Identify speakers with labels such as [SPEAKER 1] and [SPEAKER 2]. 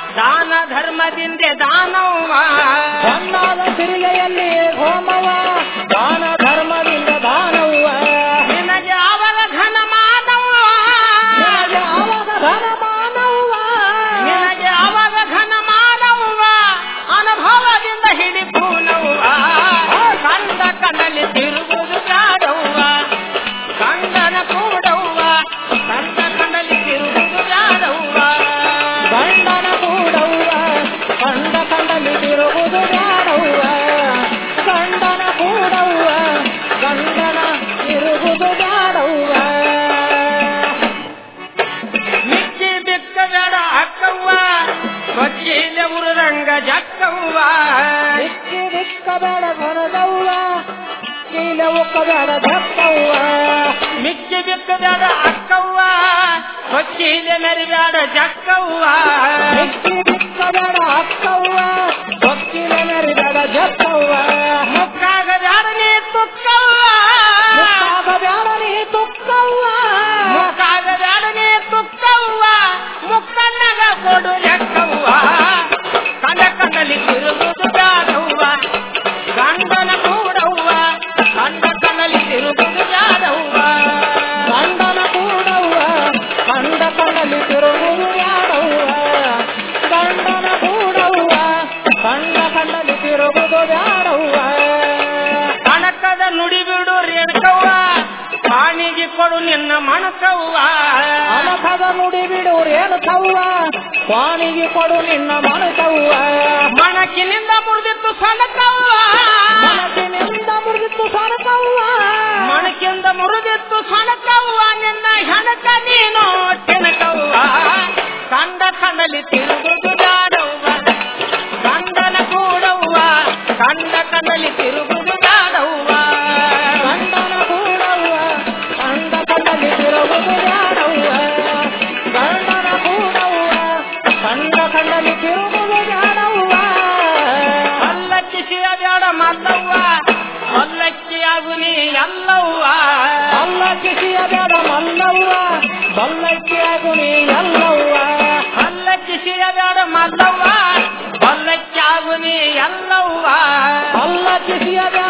[SPEAKER 1] ದಾನ ಧರ್ಮದಿಂದ ದಾನವ್ವ
[SPEAKER 2] ಹೊನ್ನಾದ ಸಿರಿಗೆಯಲ್ಲಿ ಹೋಮವ ದಾನ ಧರ್ಮದಿಂದ ದಾನವ್ವ
[SPEAKER 1] ನಿನಗೆ ಅವರ ಘನ ಮಾನವ್ವ
[SPEAKER 2] ನಿನಗೆ ಆವಾಗ ಧನ ಮಾನವ್ವ
[SPEAKER 1] ನಿನಗೆ ಅವರ ಘನ ಮಾನವ್ವ ಅನುಭವದಿಂದ ಹಿಡಿಪೂನವ್ವ ಕಂಡ ಕಣ್ಣಲ್ಲಿ ತಿರುಗುವುದು ಬ್ಯಾಡವ್ವ ಕಂಡನ ಕೂಡವ್ವ ಕಂಡ ಕಣ್ಣಲ್ಲಿ ತಿರುಗುವುದು ಬ್ಯಾಡವ್ವ
[SPEAKER 2] ಗಂಡನ ಕೂಡವ್ವ ಕಂಡ ಕಂಡಲಿ ತಿರುಗುದು ಬ್ಯಾಡವ್ವ ಗಂಡನ ಕೂಡವ್ವ ಗಂಡನ ತಿರುಗುದು ಬ್ಯಾಡವ್ವ
[SPEAKER 1] ಮಿಕ್ಕಿ ಬಿಕ್ಕ ಬೇಡ ಅಕ್ಕವ್ವ ಕೊಚ್ಚಿಲೆ ಉರುರಂಗ ಜಕ್ಕವ್ವ
[SPEAKER 2] ದಿಕ್ಕಿ ದಿಕ್ಕ ಬೇಡ ಧನದವ್ವ ಕೀಲ ಒಕ್ಕ ಬೇಡ ದಕ್ಕವ್ವ
[SPEAKER 1] ಮಿಕ್ಕಿ ಬಿಕ್ಕ ಬೇಡ ಅಕ್ಕವ್ವ ಕೊಚ್ಚಿಲೆ ಮೆರಿಬೇಡ ಜಕ್ಕವ್ವ
[SPEAKER 2] ದಿಕ್ಕಿ ದಿಕ್ಕ ಬೇಡ ಅಕ್ಕವ್ವ ಒಕ್ಕಿಲ ಮೆರಿಬೇಡ ಜಕ್ಕವ್ವ
[SPEAKER 1] ಮುಕ್ಕಾಗ ಬೇಡ ನೀ ತುಕ್ಕವ್ವ
[SPEAKER 2] ಮುಕ್ಕಾಗ ಬೇಡ ನೀ ತುಕ್ಕವ್ವ
[SPEAKER 1] ಮುಕ್ಕಾಗ ಬೇಡ ನೀ ತುಕ್ಕವ್ವ ಮುಕ್ಕನ್ನಗ ಕೊಡು ಲೆಕ್ಕವ್ವ ಕಂಡ ಕಂಡಲಿ ತಿರುಗುದು ಬ್ಯಾಡವ್ವ ಗಂಡನ ಕೂಡವ್ವ ಕಂಡ ಕಣ್ಣಲ್ಲಿ ತಿರುಗುದು ಬ್ಯಾಡವ್ವ
[SPEAKER 2] ಗಂಡನ ಕೂಡವ್ವ ಕಂಡ ಕಂಡಲಿ ತಿರುಗುದು ಬ್ಯಾಡವ್ವ ಗಂಡನ ಕೂಡವ್ವ ಕಂಡ ಕಂಡಲಿ ತಿರುಗುದು ಬ್ಯಾಡವ್ವ
[SPEAKER 1] ಕಣಕದ ನುಡಿ ಬಿಡು ರೇಣಕವ್ವ ಪಾಣಿಗೆ ಕೊಡು ನಿನ್ನ ಮಣಕವ್ವ
[SPEAKER 2] ಅನಕದ ನುಡಿ ಬಿಡು ರೇಣುಕವ್ವ ಸ್ವಾಮಿಗೆ ಕೊಡು ನಿನ್ನ ಮನಕವ್ವ
[SPEAKER 1] ಮಣಕಿನಿಂದ ಮುರಿದಿತ್ತು ಸಣಕವ್ವ
[SPEAKER 2] ಮನಸ್ಸಿನಿಂದ ಮುರಿದಿತ್ತು ಸನಕವ್ವ
[SPEAKER 1] ಮಣಕಿಂದ ಮುರಿದಿತ್ತು ಸಣಕವ್ವ ನಿನ್ನ ಹೆಣಕ ನೀನು ಕೆಣಕವ್ವ ಕಂಡ ಕಣ್ಣಲ್ಲಿ ತಿರುಗುದು ಜಾಡವ್ವ ಗಂಡನ ಕೂಡವ್ವ ಕಂಡ ಕಣ್ಣಲ್ಲಿ ತಿರುಗುದು ಜಾಡವ್ವ
[SPEAKER 2] ಗಂಡನ ಕೂಡವ್ವ ಕಂಡ ಕಂಡಲಿ ತಿರುಗುದು ಬ್ಯಾಡವ್ವ ಗಂಡನ ಕೂಡವ್ವ ಕಂಡ ಕಂಡಲಿ ತಿರುಗುದು ಬ್ಯಾಡವ್ವ
[SPEAKER 1] ಪಲ್ಲಕ್ಕಿ ಬೇಡ ಮಲ್ಲವ್ವ ಪಲ್ಲಕ್ಕಿ ಆಗು ನೀ ಎಲ್ಲವ್ವ
[SPEAKER 2] ಅಲ್ಲ ಕಿಸಿಯ ಬೇಡ ಮಲ್ಲವ್ವ ಬಲ್ಲಕ್ಕಿಯಾಗು ನೀ ಎಲ್ಲವ್ವ
[SPEAKER 1] ಪಲ್ಲಕ್ಕಿ ಬೇಡ ಮಲ್ಲವ್ವ ಪಲ್ಲಕ್ಕಿ ಆಗು ನೀ ಎಲ್ಲವ್ವ
[SPEAKER 2] ಅಲ್ಲ ಕಿಸಿಯ ಬೇಡ